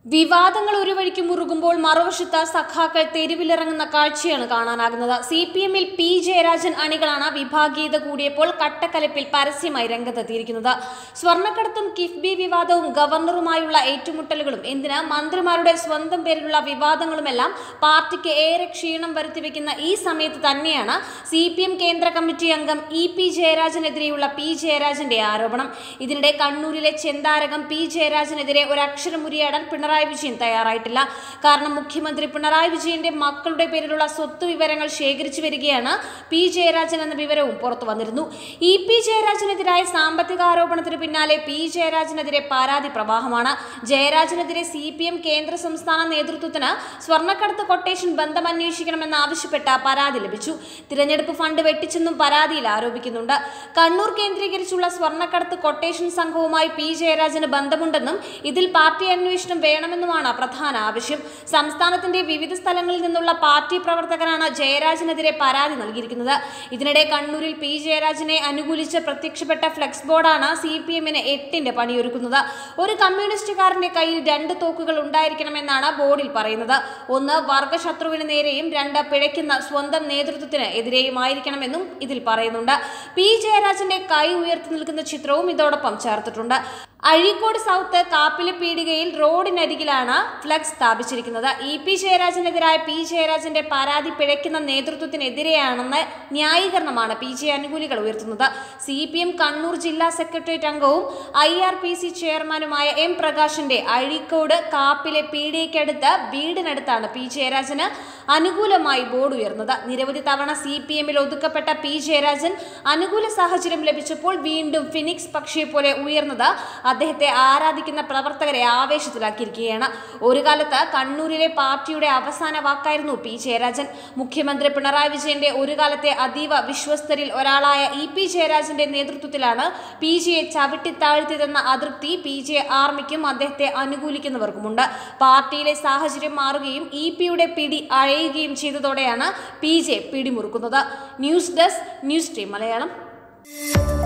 വിവാദങ്ങൾ ഒരു വഴിക്ക് മുറുകുമ്പോൾ മറുവശത്ത് സഖാക്കൾ തെരുവിലിറങ്ങുന്ന കാഴ്ചയാണ് കാണാനാകുന്നത് സി പി എമ്മിൽ പി ജയരാജൻ അണികളാണ് വിഭാഗീയത കൂടിയപ്പോൾ കട്ടക്കലപ്പിൽ പരസ്യമായി രംഗത്തെത്തിയിരിക്കുന്നത് സ്വർണ്ണക്കടത്തും കിഫ്ബി വിവാദവും ഗവർണറുമായുള്ള ഏറ്റുമുട്ടലുകളും എന്തിന് മന്ത്രിമാരുടെ സ്വന്തം പേരിലുള്ള വിവാദങ്ങളുമെല്ലാം പാർട്ടിക്ക് ഏറെ ക്ഷീണം വരുത്തിവെക്കുന്ന ഈ സമയത്ത് തന്നെയാണ് സി പി എം കേന്ദ്ര കമ്മിറ്റി അംഗം ഇ പി ജയരാജനെതിരെയുള്ള പി ജയരാജന്റെ ആരോപണം ഇതിനിടെ കണ്ണൂരിലെ ചെന്താരകം പി ജയരാജനെതിരെ ഒരക്ഷരം ഉരിയാടാൻ പിണറായി വിജയൻ തയ്യാറായിട്ടില്ല കാരണം മുഖ്യമന്ത്രി പിണറായി വിജയന്റെ മക്കളുടെ പേരിലുള്ള സ്വത്ത് വിവരങ്ങൾ ശേഖരിച്ചു വരികയാണ് പി ജയരാജൻ എന്ന വിവരവും പുറത്തു വന്നിരുന്നു ഇ പി ജയരാജനെതിരായ സാമ്പത്തിക ആരോപണത്തിന് പിന്നാലെ പി ജയരാജനെതിരെ പരാതി പ്രവാഹമാണ് ജയരാജനെതിരെ സി പി എം കേന്ദ്ര സംസ്ഥാന നേതൃത്വത്തിന് സ്വർണ്ണക്കടത്ത് കൊട്ടേഷൻ ബന്ധം അന്വേഷിക്കണമെന്നാവശ്യപ്പെട്ട പരാതി ലഭിച്ചു തിരഞ്ഞെടുപ്പ് ഫണ്ട് വെട്ടിച്ചെന്നും പരാതിയിൽ ആരോപിക്കുന്നുണ്ട് കണ്ണൂർ കേന്ദ്രീകരിച്ചുള്ള സ്വർണ്ണക്കടത്ത് കൊട്ടേഷൻ സംഘവുമായി പി ജയരാജന് ബന്ധമുണ്ടെന്നും ഇതിൽ പാർട്ടി അന്വേഷണം വേണമെന്നുമാണ് പ്രധാന ആവശ്യം സംസ്ഥാനത്തിന്റെ വിവിധ സ്ഥലങ്ങളിൽ നിന്നുള്ള പാർട്ടി പ്രവർത്തകരാണ് ജയരാജനെതിരെ പരാതി നൽകിയിരിക്കുന്നത് ഇതിനിടെ കണ്ണൂരിൽ പി ജയരാജനെ അനുകൂലിച്ച് പ്രത്യക്ഷപ്പെട്ട ഫ്ലെക്സ് ബോർഡാണ് സി പി എമ്മിന് എട്ടിന്റെ പണിയൊരുക്കുന്നത് ഒരു കമ്മ്യൂണിസ്റ്റുകാരന്റെ കയ്യിൽ രണ്ട് തോക്കുകൾ ഉണ്ടായിരിക്കണമെന്നാണ് ബോർഡിൽ പറയുന്നത് ഒന്ന് വർഗശത്രുവിന് നേരെയും രണ്ട് പിഴയ്ക്കുന്ന സ്വന്തം നേതൃത്വത്തിന് എതിരെയുമായിരിക്കണമെന്നും ഇതിൽ പറയുന്നുണ്ട് പി ജയരാജന്റെ കൈ ഉയർത്തി നിൽക്കുന്ന ചിത്രവും ഇതോടൊപ്പം ചേർത്തിട്ടുണ്ട് അഴീക്കോട് സൗത്ത് കാപ്പിലെ പീടികയിൽ റോഡിനരികിലാണ് ഫ്ലക്സ് സ്ഥാപിച്ചിരിക്കുന്നത് ഇ പി ജയരാജനെതിരായ പി ജയരാജന്റെ പരാതി പിഴയ്ക്കുന്ന നേതൃത്വത്തിനെതിരെയാണെന്ന ന്യായീകരണമാണ് പി ജെ അനുകൂലികൾ ഉയർത്തുന്നത് സി പി എം കണ്ണൂർ ജില്ലാ സെക്രട്ടേറിയറ്റ് അംഗവും ഐ ആർ പി സി ചെയർമാനുമായ എം പ്രകാശിന്റെ അഴീക്കോട് കാപ്പിലെ പീടികയ്ക്കടുത്ത് വീടിനടുത്താണ് പി ജയരാജന് അനുകൂലമായി ബോർഡ് ഉയർന്നത് നിരവധി തവണ സി പി എമ്മിൽ ഒതുക്കപ്പെട്ട പി ജയരാജൻ അനുകൂല സാഹചര്യം ലഭിച്ചപ്പോൾ വീണ്ടും ഫിനിക്സ് പക്ഷിയെ പോലെ ഉയർന്നത് അദ്ദേഹത്തെ ആരാധിക്കുന്ന പ്രവർത്തകരെ ആവേശത്തിലാക്കിയിരിക്കുകയാണ് ഒരു കാലത്ത് കണ്ണൂരിലെ പാർട്ടിയുടെ അവസാന വാക്കായിരുന്നു പി ജയരാജൻ മുഖ്യമന്ത്രി പിണറായി വിജയന്റെ ഒരു കാലത്തെ അതീവ വിശ്വസ്തരിൽ ഒരാളായ ഇ പി ജയരാജന്റെ നേതൃത്വത്തിലാണ് പി ജിയെ ചവിട്ടിത്താഴ്ത്തിയതെന്ന അതൃപ്തി പി ജെ ആർമിക്കും അദ്ദേഹത്തെ അനുകൂലിക്കുന്നവർക്കുമുണ്ട് പാർട്ടിയിലെ സാഹചര്യം മാറുകയും ഇ പിയുടെ പിടി അഴയുകയും ചെയ്തതോടെയാണ് പി ജെ പിടിമുറുക്കുന്നത് news desk news team Malayalam